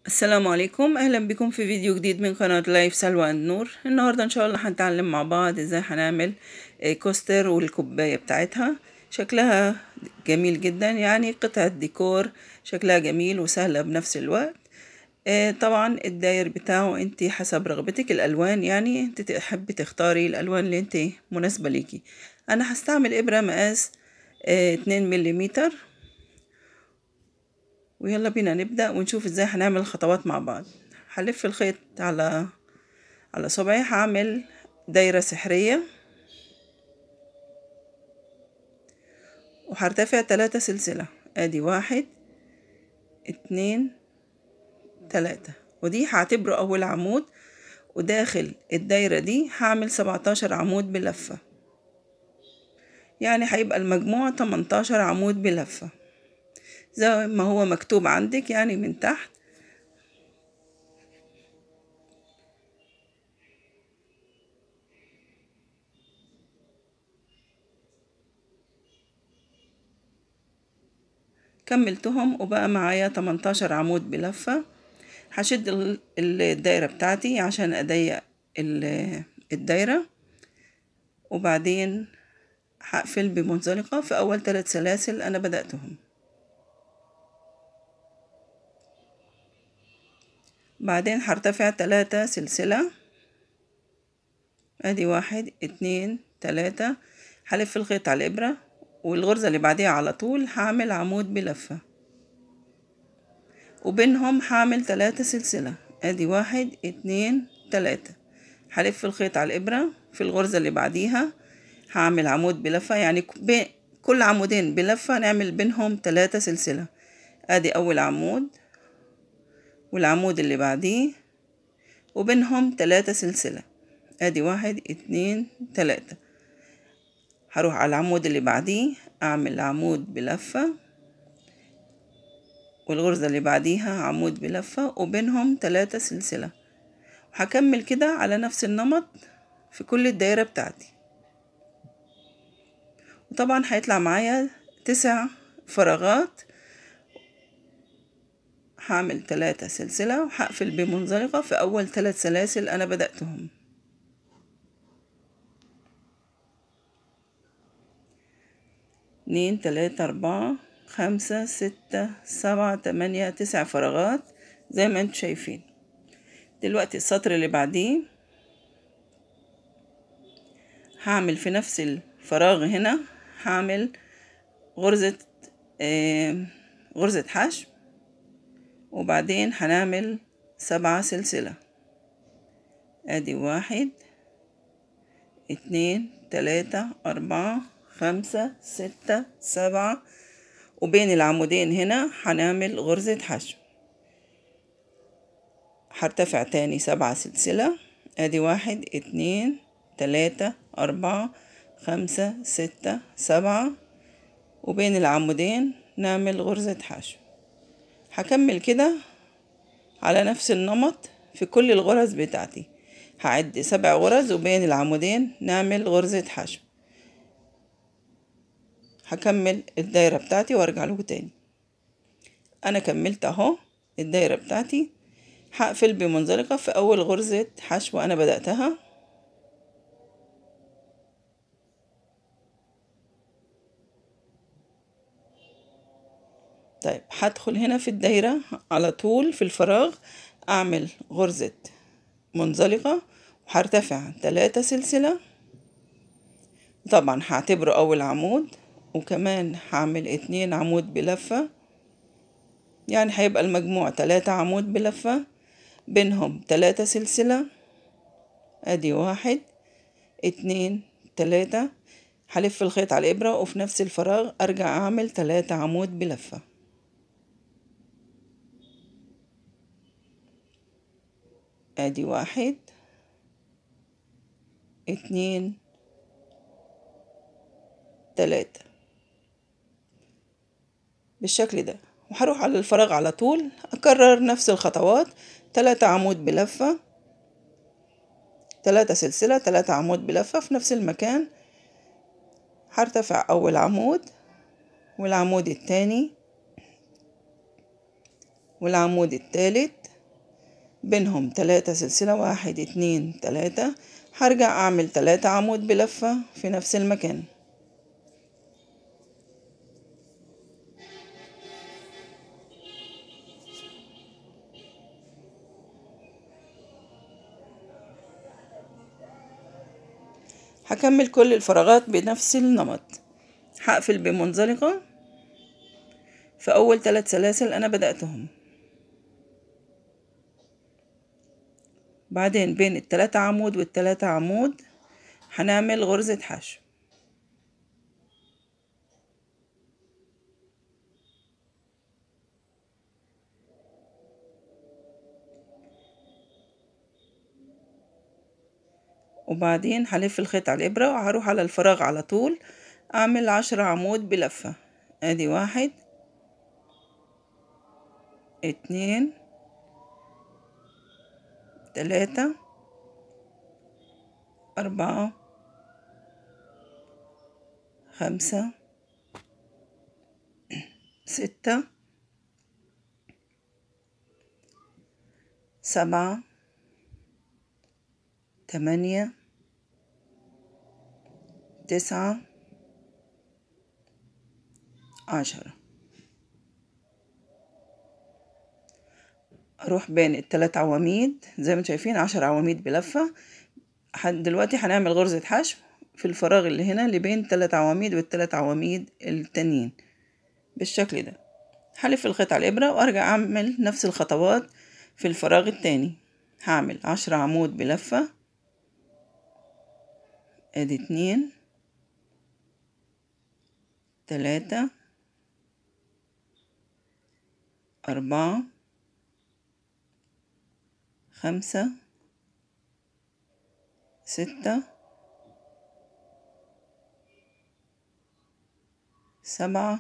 السلام عليكم اهلا بكم في فيديو جديد من قناة لايف سلوى النور النهاردة ان شاء الله هنتعلم مع بعض ازاي هنعمل آه، كوستر والكوباية بتاعتها شكلها جميل جدا يعني قطعة ديكور شكلها جميل وسهلة بنفس الوقت آه، طبعا الداير بتاعه انت حسب رغبتك الالوان يعني انت تحبي تختاري الالوان اللي انت مناسبة ليكي انا هستعمل ابرة مقاس آه، اتنين مليمتر ويلا بينا نبدأ ونشوف ازاي هنعمل الخطوات مع بعض هلف الخيط على على صبعي هعمل دايرة سحرية وهرتفع تلاتة سلسلة ادي واحد اتنين تلاتة ودي هعتبره اول عمود وداخل الدايرة دي هعمل سبعتاشر عمود بلفة يعني هيبقى المجموع تمنتاشر عمود بلفة زي ما هو مكتوب عندك يعني من تحت كملتهم وبقى معايا 18 عمود بلفة هشد الدايرة بتاعتي عشان أضيق الدايرة وبعدين هقفل بمنزلقة في أول ثلاث سلاسل أنا بدأتهم بعدين هرتفع تلاتة سلسلة ادي واحد اتنين تلاتة هلف الخيط على الابرة والغرزة اللي بعديها على طول هعمل عمود بلفة وبينهم هعمل تلاتة سلسلة ادي واحد اتنين تلاتة هلف الخيط على الابرة في الغرزة اللي بعديها هعمل عمود بلفة يعني كل عمودين بلفة نعمل بينهم تلاتة سلسلة ادي اول عمود والعمود اللي بعديه وبينهم تلاتة سلسلة ادي واحد اتنين تلاتة هروح على العمود اللي بعديه اعمل عمود بلفة والغرزة اللي بعديها عمود بلفة وبينهم تلاتة سلسلة وهكمل كده على نفس النمط في كل الدايرة بتاعتي وطبعا هيطلع معايا تسع فراغات هعمل تلاتة سلسلة وهقفل بمنزلقة في أول تلات سلاسل أنا بدأتهم اتنين تلاتة أربعة خمسة ستة سبعة تمانية تسع فراغات زي ما انتوا شايفين دلوقتي السطر اللي بعديه هعمل في نفس الفراغ هنا هعمل غرزة آه غرزة حشو وبعدين هنعمل سبعة سلسلة ادي واحد اتنين تلاتة اربعة خمسة ستة سبعة وبين العمودين هنا هنعمل غرزة حشو هرتفع تاني سبعة سلسلة ادي واحد اتنين تلاتة اربعة خمسة ستة سبعة وبين العمودين نعمل غرزة حشو هكمل كده على نفس النمط في كل الغرز بتاعتي هعد سبع غرز وبين العمودين نعمل غرزة حشو هكمل الدايرة بتاعتي وارجع لكم تاني انا كملت اهو الدايرة بتاعتي هقفل بمنزلقة في اول غرزة حشو انا بدأتها طيب هدخل هنا في الدايرة على طول في الفراغ أعمل غرزة منزلقة وهرتفع تلاتة سلسلة طبعا هعتبره أول عمود وكمان هعمل اتنين عمود بلفة يعني هيبقى المجموع تلاتة عمود بلفة بينهم تلاتة سلسلة ادي واحد اتنين تلاتة هلف الخيط على الإبرة وفي نفس الفراغ أرجع أعمل تلاتة عمود بلفة ادي واحد اتنين تلاتة بالشكل ده وهروح على الفراغ على طول اكرر نفس الخطوات تلاتة عمود بلفة تلاتة سلسلة تلاتة عمود بلفة في نفس المكان هرتفع اول عمود والعمود التاني والعمود التالت بينهم تلاتة سلسلة واحد اتنين تلاتة هرجع اعمل تلاتة عمود بلفة في نفس المكان هكمل كل الفراغات بنفس النمط هقفل بمنزلقة في أول ثلاث سلاسل أنا بدأتهم بعدين بين التلاتة عمود والتلاتة عمود هنعمل غرزة حشو وبعدين هلف الخيط على الإبرة وهروح على الفراغ على طول أعمل عشرة عمود بلفة أدي واحد اتنين تلاتة أربعة خمسة ستة سبعة تمانية تسعة عشرة اروح بين التلات عواميد زي ما انتم شايفين عشر عواميد بلفة دلوقتي هنعمل غرزة حشو في الفراغ اللي هنا اللي بين التلات عواميد والتلات عواميد التانيين بالشكل ده هلف الخيط على الإبرة وأرجع أعمل نفس الخطوات في الفراغ التاني هعمل عشرة عمود بلفة ادي اتنين تلاتة أربعة خمسة ستة سبعة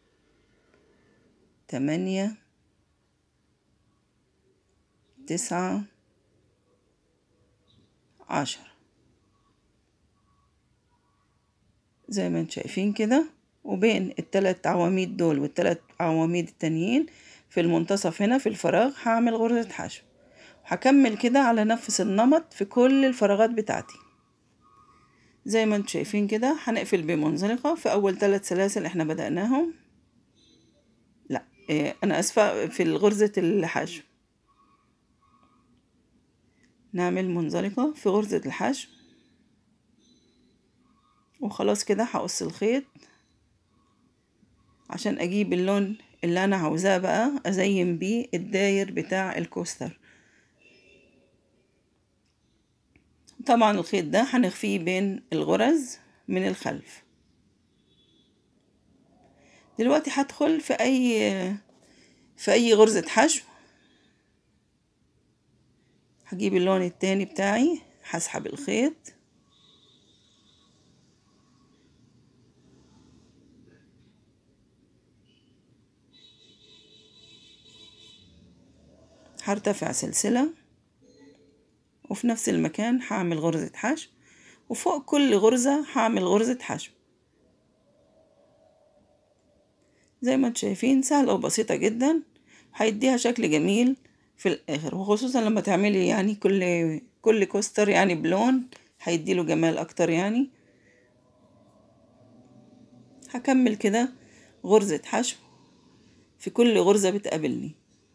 تمانية تسعة عشرة زي ما انتم شايفين كده وبين التلات عواميد دول والتلات عواميد التانيين في المنتصف هنا في الفراغ هعمل غرزة حشو هكمل كده على نفس النمط في كل الفراغات بتاعتي زي ما انتم شايفين كده هنقفل بمنزلقة في أول ثلاث سلاسل احنا بدأناهم لا اه أنا أسفة في غرزة الحشو نعمل منزلقة في غرزة الحشو وخلاص كده هقص الخيط عشان أجيب اللون اللي أنا عاوزاه بقى أزين بيه الداير بتاع الكوستر طبعا الخيط ده هنخفيه بين الغرز من الخلف دلوقتي هدخل في اي في اي غرزة حشو هجيب اللون التاني بتاعي هسحب الخيط هرتفع سلسلة وفي نفس المكان هعمل غرزة حشو وفوق كل غرزة هعمل غرزة حشو زي ما انتم شايفين سهلة وبسيطة جدا هيديها شكل جميل في الآخر وخصوصا لما تعملي يعني كل كل كوستر يعني بلون هيديله جمال أكتر يعني هكمل كده غرزة حشو في كل غرزة بتقابلني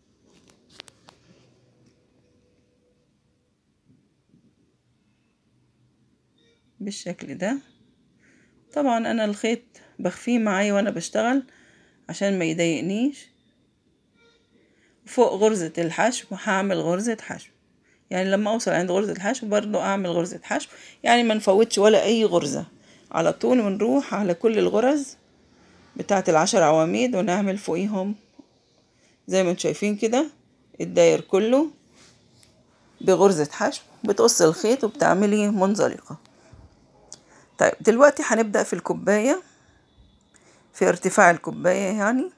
بالشكل ده طبعا انا الخيط بخفيه معايا وانا بشتغل عشان ما يضايقنيش فوق غرزة الحشو هعمل غرزة حشو يعني لما اوصل عند غرزة الحشو برضو اعمل غرزة حشو يعني ما نفوتش ولا اي غرزة على طول ونروح على كل الغرز بتاعة العشر عواميد ونعمل فوقيهم زي ما انتم شايفين كده الداير كله بغرزة حشو بتقص الخيط وبتعملي منزلقة طيب دلوقتي هنبدأ في الكوباية في ارتفاع الكوباية يعني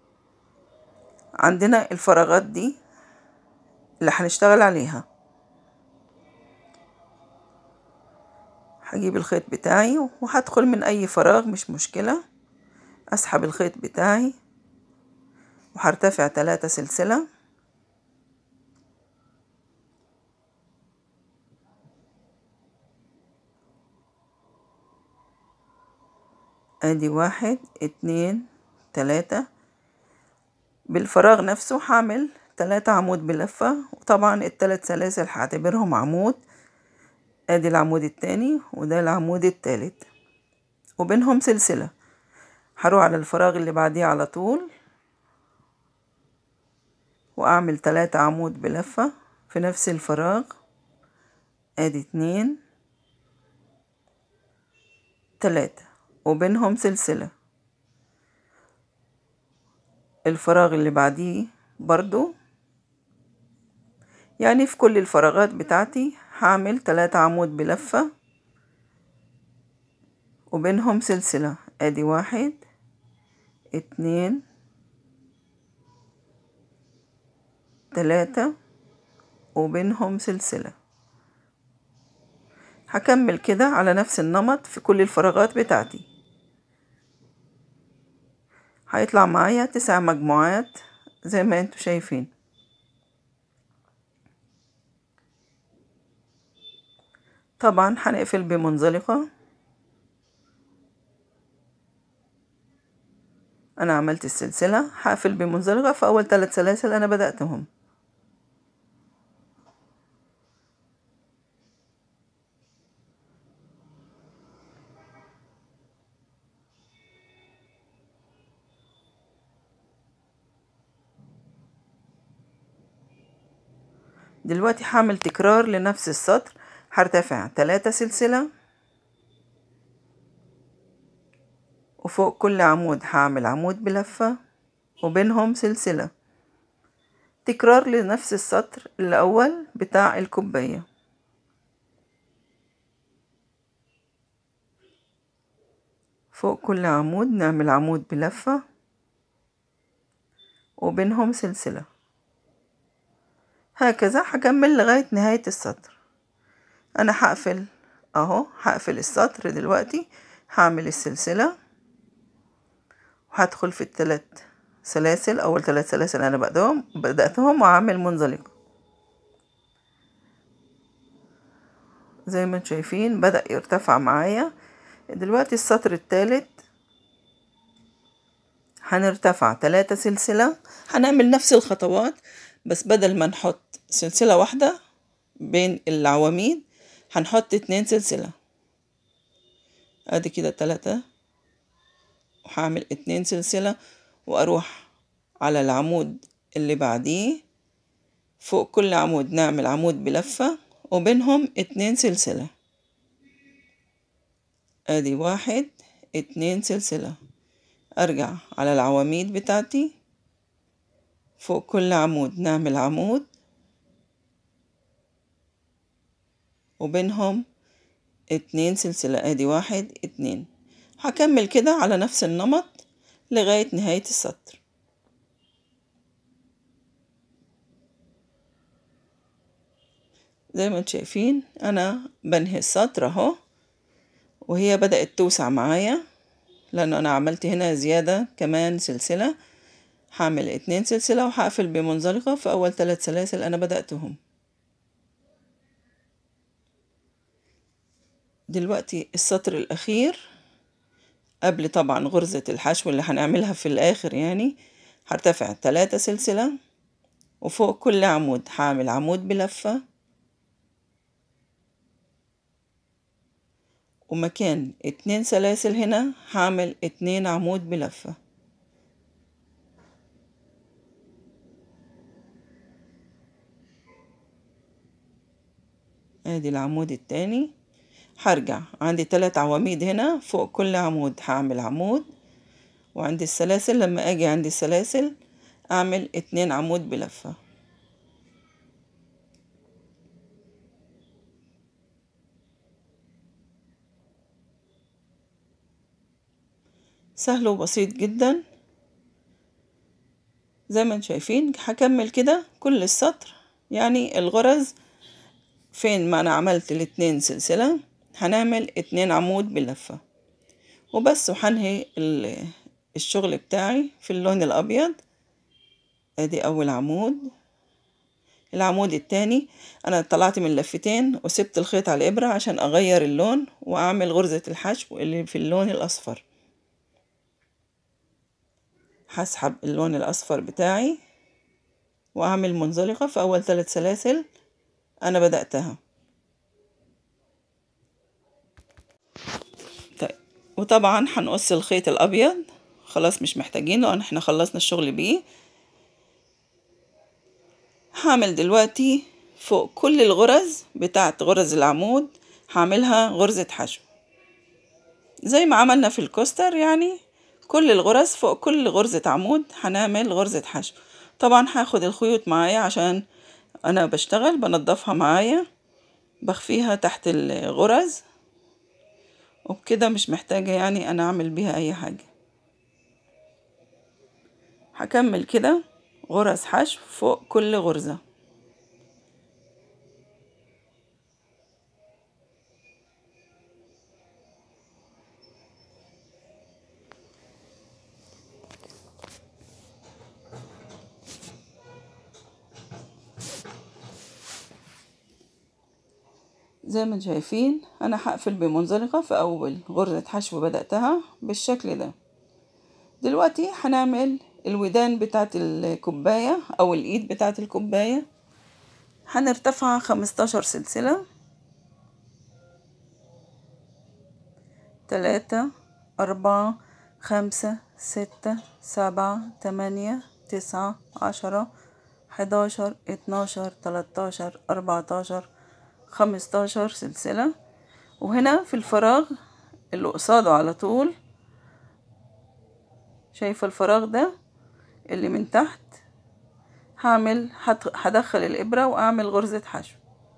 عندنا الفراغات دي اللي هنشتغل عليها هجيب الخيط بتاعي وهدخل من اي فراغ مش مشكلة اسحب الخيط بتاعي وهرتفع تلاتة سلسلة ادي واحد اتنين تلاتة بالفراغ نفسه هعمل تلاتة عمود بلفة وطبعا التلات سلاسل هعتبرهم عمود ادي العمود التاني وده العمود التالت وبينهم سلسلة هروح على الفراغ اللي بعديه على طول واعمل تلاتة عمود بلفة في نفس الفراغ ادي اتنين تلاتة وبينهم سلسلة الفراغ اللي بعديه برضو يعني في كل الفراغات بتاعتي هعمل تلاتة عمود بلفة وبينهم سلسلة ادي واحد اتنين تلاتة وبينهم سلسلة هكمل كده على نفس النمط في كل الفراغات بتاعتي هيطلع معايا تسع مجموعات زي ما انتوا شايفين طبعا هنقفل بمنزلقة انا عملت السلسلة هقفل بمنزلقة في اول ثلاث سلاسل انا بدأتهم دلوقتي هعمل تكرار لنفس السطر هرتفع تلاتة سلسلة وفوق كل عمود هعمل عمود بلفة وبينهم سلسلة تكرار لنفس السطر الأول بتاع الكوباية فوق كل عمود نعمل عمود بلفة وبينهم سلسلة هكذا هكمل لغاية نهاية السطر أنا هقفل أهو هقفل السطر دلوقتي هعمل السلسلة وهدخل في التلات سلاسل أول تلات سلاسل أنا بدأتهم بدأتهم وأعمل منزلقة زي ما انتم شايفين بدأ يرتفع معايا دلوقتي السطر التالت هنرتفع تلاتة سلسلة هنعمل نفس الخطوات بس بدل ما نحط سلسلة واحدة بين العواميد هنحط اتنين سلسلة ادي كده تلاتة وهعمل اتنين سلسلة واروح على العمود اللي بعديه فوق كل عمود نعمل عمود بلفة وبينهم اتنين سلسلة ادي واحد اتنين سلسلة ارجع على العواميد بتاعتي فوق كل عمود نعمل عمود وبينهم اتنين سلسلة ادي واحد اتنين هكمل كده على نفس النمط لغاية نهاية السطر زي ما انتم شايفين انا بنهي السطر اهو وهي بدأت توسع معايا لانه انا عملت هنا زيادة كمان سلسلة هعمل اتنين سلسلة وهقفل بمنزلقة في اول ثلاث سلاسل انا بدأتهم دلوقتي السطر الاخير قبل طبعا غرزة الحشو اللي هنعملها في الاخر يعني هرتفع تلاتة سلسلة وفوق كل عمود هعمل عمود بلفة ومكان اتنين سلاسل هنا هعمل اتنين عمود بلفة ادي العمود التاني هرجع عندي تلات عواميد هنا فوق كل عمود هعمل عمود وعندي السلاسل لما اجي عندي السلاسل اعمل اتنين عمود بلفة سهل وبسيط جدا زي ما انتم شايفين هكمل كده كل السطر يعني الغرز فين ما انا عملت الاتنين سلسلة هنعمل اتنين عمود بلفة وبس وهنهي الشغل بتاعي في اللون الابيض ادي اول عمود العمود التاني انا طلعت من لفتين وسبت الخيط على الابرة عشان اغير اللون واعمل غرزة الحشو اللي في اللون الاصفر هسحب اللون الأصفر بتاعي وأعمل منزلقة في أول ثلاث سلاسل أنا بدأتها طيب وطبعا هنقص الخيط الأبيض خلاص مش محتاجينه لأن احنا خلصنا الشغل بيه هعمل دلوقتي فوق كل الغرز بتاعت غرز العمود هعملها غرزة حشو زي ما عملنا في الكوستر يعني كل الغرز فوق كل غرزة عمود هنعمل غرزة حشو طبعا هاخد الخيوط معايا عشان انا بشتغل بنضفها معايا بخفيها تحت الغرز وبكده مش محتاجة يعني انا اعمل بيها اي حاجة هكمل كده غرز حشو فوق كل غرزة زي ما انتم شايفين انا هقفل بمنزلقة في اول غرزة حشو بدأتها بالشكل ده دلوقتي هنعمل الودان بتاعت الكوباية او الايد بتاعت الكوباية هنرتفع خمستاشر سلسلة تلاتة أربعة خمسة ستة سبعة تمانية تسعة عشرة حداشر اتناشر تلاتاشر أربعتاشر خمستاشر سلسلة وهنا في الفراغ اللي قصاده على طول شايفة الفراغ ده اللي من تحت هعمل هدخل الإبرة وأعمل غرزة حشو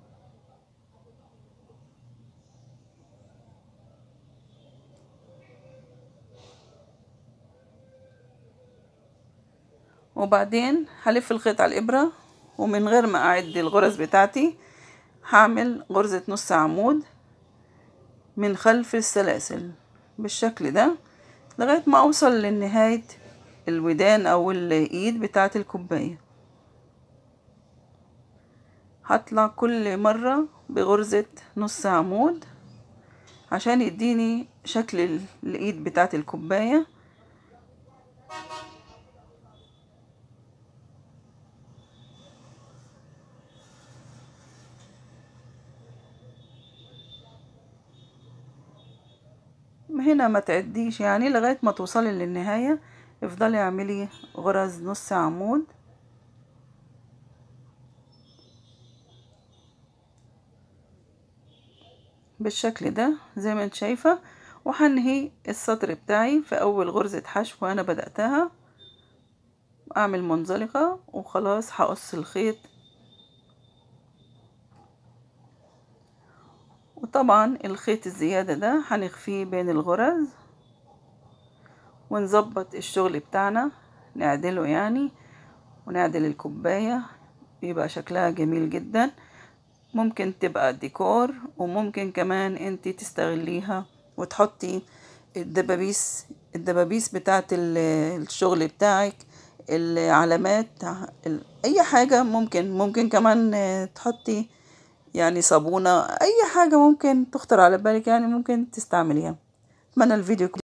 وبعدين هلف الخيط على الإبرة ومن غير ما أعد الغرز بتاعتي هعمل غرزة نص عمود من خلف السلاسل بالشكل ده لغاية ما أوصل لنهاية الودان أو الإيد بتاعة الكوباية هطلع كل مرة بغرزة نص عمود عشان يديني شكل الإيد بتاعة الكوباية هنا ما تعديش يعني لغاية ما توصلي للنهاية افضلي اعملي غرز نص عمود بالشكل ده زي ما انت شايفة وهنهي السطر بتاعي في اول غرزة حشو انا بدأتها اعمل منزلقة وخلاص هقص الخيط وطبعا الخيط الزيادة ده هنخفيه بين الغرز ونظبط الشغل بتاعنا نعدله يعني ونعدل الكوباية يبقى شكلها جميل جدا ممكن تبقى ديكور وممكن كمان انت تستغليها وتحطي الدبابيس الدبابيس بتاعت الشغل بتاعك العلامات اي حاجة ممكن ممكن كمان تحطي يعني صابونة أي حاجة ممكن تخطر على بالك يعني ممكن تستعمليها أتمنى الفيديو